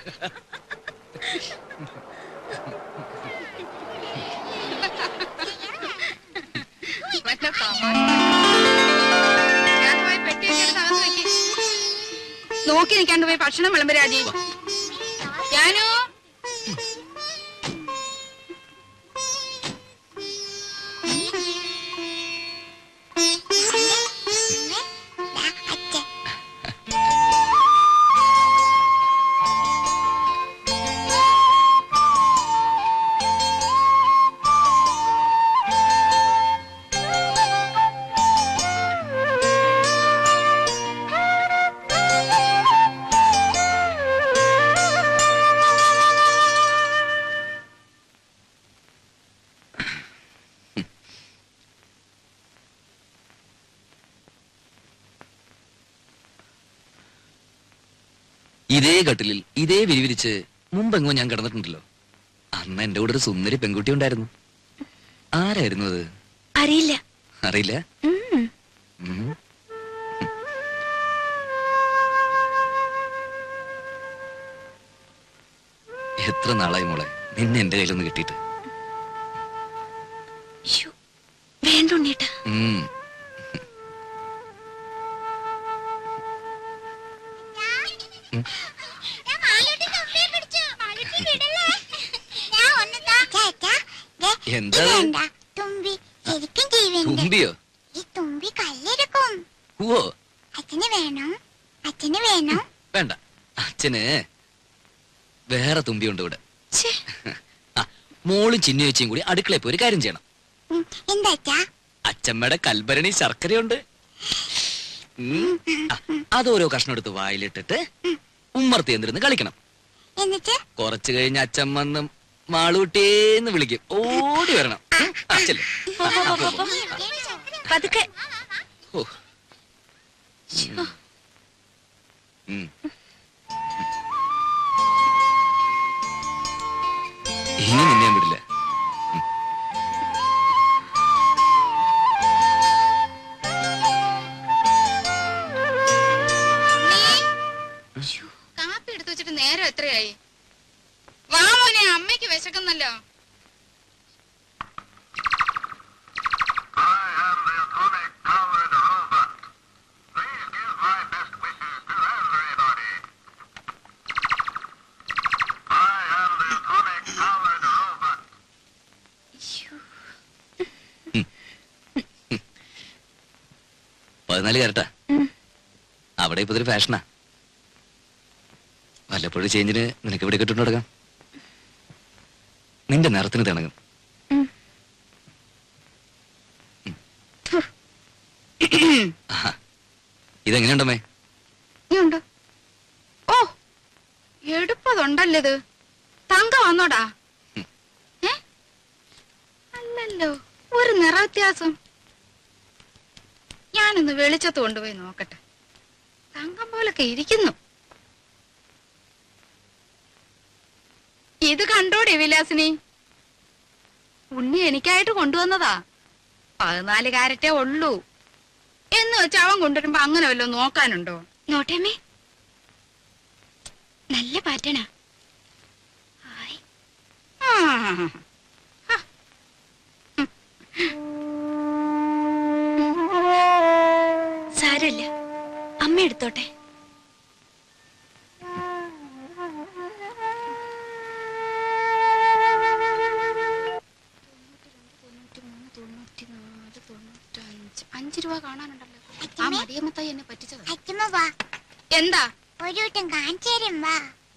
വല്ല തമാശ. ഞാൻ പോയി പെട്ടിയൊക്കെ എടുത്ത് അകത്ത് വെക്ക്. നോക്കി നിൽക്കാണ്ട് പോയി ഭക്ഷണം വിളമ്പ് രാജി ഞാനോ ഇതേ കട്ടിലിൽ ഇതേ വിരിവിരിച്ച് മുമ്പെങ്ങോ ഞാൻ കിടന്നിട്ടുണ്ടല്ലോ അന്ന് എന്റെ കൂടെ ഒരു സുന്ദരി പെൺകുട്ടി ഉണ്ടായിരുന്നു ആരായിരുന്നു അത് അറിയില്ല അറിയില്ല ഉം. ഉം. എത്ര നാളായി മോളെ നിന്നെ എന്റെ കയ്യിലൊന്ന് കിട്ടിയിട്ട് ശ്ശോ, വേണ്ട ഉണ്ണീട്ടാ ഉം. എന്താ അത്? തുമ്പി ശരിക്കും ജീവനുണ്ട് തുമ്പിയോ ഈ തുമ്പി കല്ലെടുക്കും ഓ അച്ഛന് വേണം അച്ഛന് വേണം വേണ്ട അച്ഛന് വേറെ തുമ്പിയുണ്ട് ഇവിടെ ഛേ, ആ മോളും ചിന്നു ചേച്ചിയും കൂടി അടുക്കളയിൽ പോയി ഒരു കാര്യം ചെയ്യണം ഉം, എന്താ അച്ഛാ അച്ചമ്മയുടെ കൽഭരണി ശർക്കരയുണ്ട് ഉം. ആ, അതോരോ കഷ്ണം എടുത്ത് വായിലിട്ടിട്ട് ഉമ്മർത്തി എന്തിരുന്ന് കളിക്കണം എന്നിട്ട് കുറച്ചു കഴിഞ്ഞ് അച്ഛൻ വന്ന് മാളൂട്ടേന്ന് വിളിക്കും ഓടി വരണം ഉം. ആ, ചെല്ല്. പോ, പോ, പോ, പോ, പോ. പതുക്കെ ഓ. ഉം. ഇനി നിന്നെ ഞാൻ വിടില്ല കാപ്പി എടുത്തു വെച്ചിട്ട് നേരം എത്രയായി വാ മോനെ അമ്മയ്ക്ക് വിശക്കുന്നല്ലോ പതിനാല് കരട്ടാ അവിടെ ഇപ്പൊ ഇതൊരു ഫാഷനാ വല്ലപ്പോഴും ചേഞ്ചിന് നിനക്ക് ഇവിടെ കിട്ടുന്നു തുടങ്ങാം നിന്റെ നിറത്തിന് തിണങ്ങും ഉം. ഉം. ആഹാ. ഇതെങ്ങനെയുണ്ടമ്മേ ഇനിയുണ്ടോ ഓ എടുപ്പതുണ്ടല്ലോ ഇത് തങ്ക വന്നോടാ ഉം. ഏ അല്ലല്ലോ ഒരു നിറ വ്യത്യാസം ഞാനൊന്ന് വെളിച്ചത്ത് കൊണ്ടുപോയി നോക്കട്ടെ തങ്കം പോലൊക്കെ ഇരിക്കുന്നു ഇത് കണ്ടോടെ വിലാസിനി ഉണ്ണി എനിക്കായിട്ട് കൊണ്ടുവന്നതാ പതിനാല് കാരറ്റേ ഉള്ളൂ എന്ന് വെച്ച് അവൻ കൊണ്ടുവരുമ്പോ അങ്ങനെ വല്ലതും നോക്കാനുണ്ടോ നോട്ടേമേ നല്ല പാറ്റണാ ഹായ് ആ. സാരമില്ല അമ്മ എടുത്തോട്ടെ അഞ്ചു രൂപ കാണാനുണ്ടല്ലോ ആ അച്ഛമ്മേ? മടിയമ്മത്തായി എന്നെ പറ്റിച്ചത് അച്ഛമ്മ വാ എന്താ ഒരു വട്ടം കാണിച്ചു തരും വാ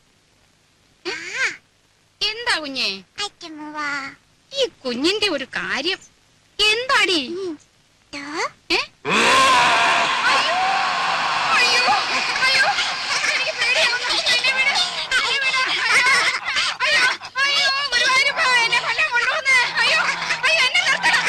ആ എന്താ കുഞ്ഞേ അച്ഛമ്മ വാ ഈ കുഞ്ഞിന്റെ ഒരു കാര്യം എന്താടി ഉം. ദോ, ഏ? അയ്യോ! അയ്യോ! അയ്യോ! എനിക്ക് പേടിയാവുന്നു. എന്നെ വിട്. എന്നെ വിട്. അയ്യോ! അയ്യോ! ഗുരുവായൂരപ്പ, എന്നെ വല്ലതും കൊണ്ടുവന്ന്. അയ്യോ! അയ്യോ, എന്നെ നിർത്തണം.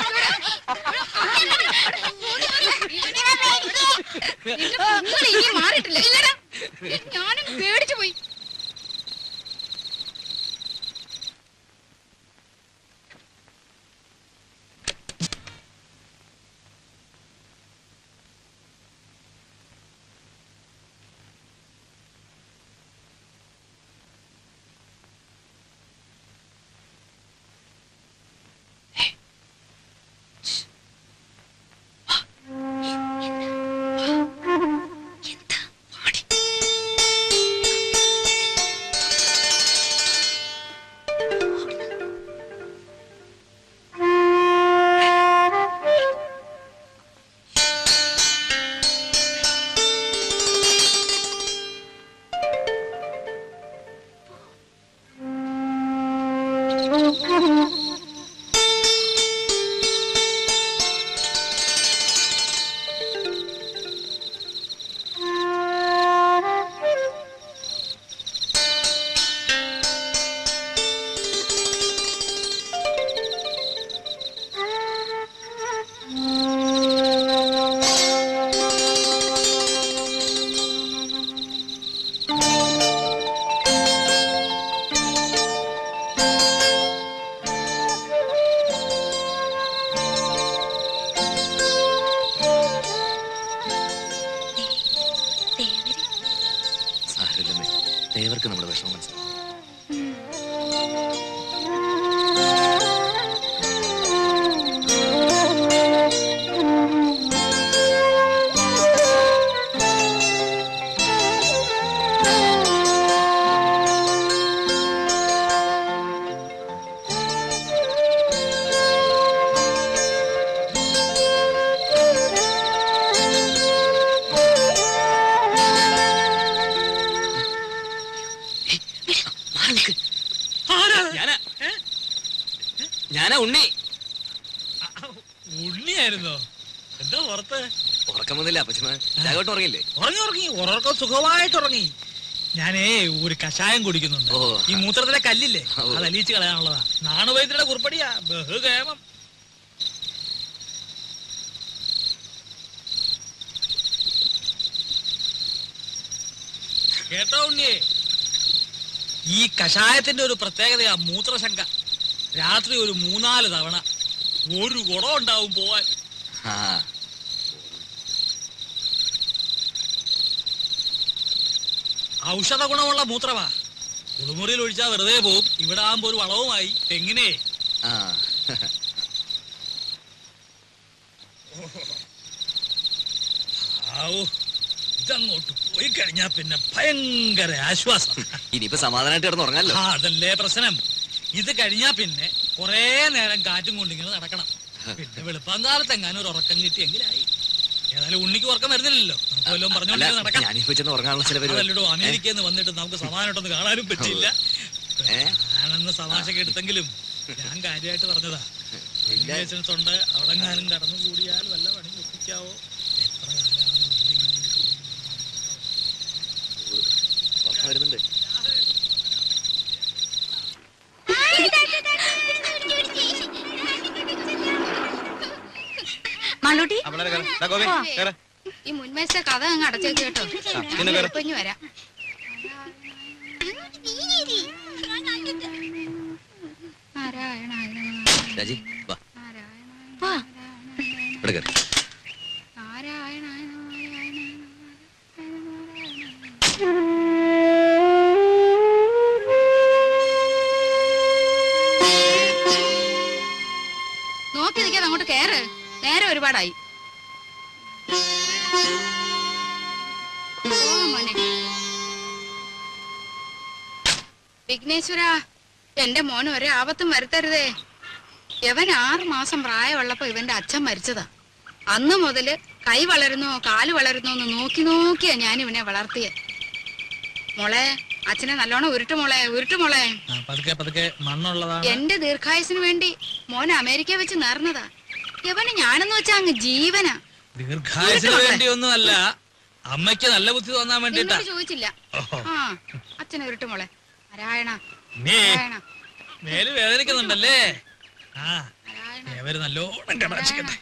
നിന്റെ കുഞ്ഞുങ്ങൾ ഇനി മാറിയിട്ടില്ല ഇല്ലടാ ഞാനും പേടിച്ചു പോയി ദേവർക്ക് നമ്മുടെ വിഷമം മനസ്സിലാവും മാറി നിൽക്ക്. ഞാനാ ഞാനാ ഉണ്ണി ഉണ്ണിയായിരുന്നോ എന്താ പുറത്ത് ഉറക്കം വന്നില്ല അപ്പച്ചമ്മ രാഘവട്ട് ഉറങ്ങില്ലേ ഉറങ്ങി ഉറങ്ങി ഉറക്കം സുഖമായിട്ട് ഉറങ്ങി ഞാനേ ഒരു കഷായം കുടിക്കുന്നുണ്ട് ഓ. ഈ മൂത്രത്തിലെ കല്ലില്ലേ ഓ. അത് അലിയിച്ച് കളയാനുള്ളതാ നാണുവൈദ്യരുടെ കുറിപ്പടിയാ ബഹുകേമം കേട്ടോ ഉണ്ണിയേ ഈ കഷായത്തിന്റെ ഒരു പ്രത്യേകതയാ മൂത്രശങ്ക രാത്രി ഒരു മൂന്നാല് തവണ ഒരു ഗുണം ഉണ്ടാവും പോവാൻ ആ ഔഷധ ഗുണമുള്ള മൂത്രമാ കുളിമുറിയിൽ ഒഴിച്ചാൽ വെറുതെ പോവും ഇവിടെ ആകുമ്പോ ഒരു വളവുമായി തെങ്ങിനെ ആ ആവൂ ഇതങ്ങോട്ട് പോയി കഴിഞ്ഞാ പിന്നെ ഭയങ്കര ആശ്വാസം ഇനിയിപ്പോ സമാധാനമായിട്ട് കിടന്ന് ഉറങ്ങാലോ ആ, അതല്ലേ പ്രശ്നം ഇത് കഴിഞ്ഞാ പിന്നെ കുറേ നേരം കാറ്റും കൊണ്ടിങ്ങനെ നടക്കണം പിന്നെ വെളുപ്പാങ്കാലത്ത് എങ്ങാനും ഒരു ഉറക്കം കിട്ടിയെങ്കിലായി ഏതായാലും ഉണ്ണിക്ക് ഉറക്കം വരുന്നില്ലല്ലോ നമുക്ക് വല്ലതും അല്ല പറഞ്ഞോണ്ട് നടക്കാം ഞാനിപ്പോ ചെന്ന് ഉറങ്ങാനുള്ള ചില പരിപാടി അതല്ലടോ അമേരിക്കയിൽ നിന്ന് വന്നിട്ട് നമുക്ക് സമാധാനമായിട്ടൊന്ന് കാണാനും പറ്റില്ല ഏ? ഞാനെന്ന് തമാശക്ക് എടുത്തെങ്കിലും ഞാൻ കാര്യമായിട്ട് പറഞ്ഞതാ ഇല്ല. ലൈസൻസ് ഉണ്ട് അവിടെങ്ങാനും കടന്നു കൂടിയാൽ വല്ല പണി ഒപ്പിക്കാവോ എത്ര കാലമാണ് ഇതിങ്ങനെ ഉറക്കം വരുന്നുണ്ട് മാളൂട്ടി ഈ മുൻവശത്തെ കഥ അങ്ങ് അടച്ചേക്ക് കേട്ടോ ഇപ്പൊ ഇനി വരാം നാരായണ രാജി വാ വാ ഇവിടെ കയറി നാരായണ നോക്കി നിൽക്കാതെ അങ്ങോട്ട് കേറ് നേരെ ഒരുപാടായി ഓ മോനെ വിഘ്നേശ്വര എന്റെ മോന് ഒരേ ആപത്തും വരുത്തരുതേ ഇവൻ ആറ് മാസം പ്രായമുള്ളപ്പോ ഇവന്റെ അച്ഛൻ മരിച്ചതാ അന്ന് മുതല് കൈ വളരുന്നോ കാല് വളരുന്നോ എന്ന് നോക്കി നോക്കിയാ ഞാൻ ഇവനെ വളർത്തിയെ മോളെ അച്ഛനെ നല്ലോണം ഉരുട്ടു മോളെ ഉരുട്ടു മോളെ ആ, പതുക്കെ പതുക്കെ മണ്ണുള്ളതാണ് എന്റെ ദീർഘായുസിന് വേണ്ടി മോൻ അമേരിക്ക വെച്ച് നേർന്നതാ ഇവന് ഞാനെന്ന് വെച്ചാ അങ്ങ് ജീവനാ ദീർഘായുസിന് വേണ്ടിയൊന്നുമല്ല അമ്മയ്ക്ക് നല്ല ബുദ്ധി തോന്നാൻ വേണ്ടിട്ടാ നിന്നോട് ചോദിച്ചില്ല ഓഹോ. ആ അച്ഛനെ ഉരുട്ടു മോളെ നാരായണ നീ നാരായണ മേല് വേദനിക്കുന്നുണ്ടല്ലേ ആ നാരായണ ഏവര് നല്ലോണം കടാക്ഷിക്കട്ടെ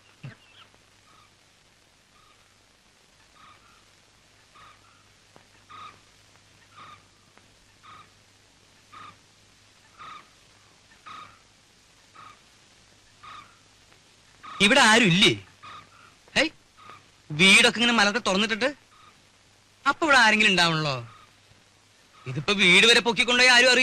ഇവിടെ ആരും ഇല്ലേ ഹേയ് വീടൊക്കെ ഇങ്ങനെ മലത്തെ തുറന്നിട്ടിട്ട് അപ്പൊ ഇവിടെ ആരെങ്കിലും ഉണ്ടാവണല്ലോ ഇതിപ്പോ വീട് വരെ പൊക്കിക്കൊണ്ടുപോയി ആരും അറിയില്ല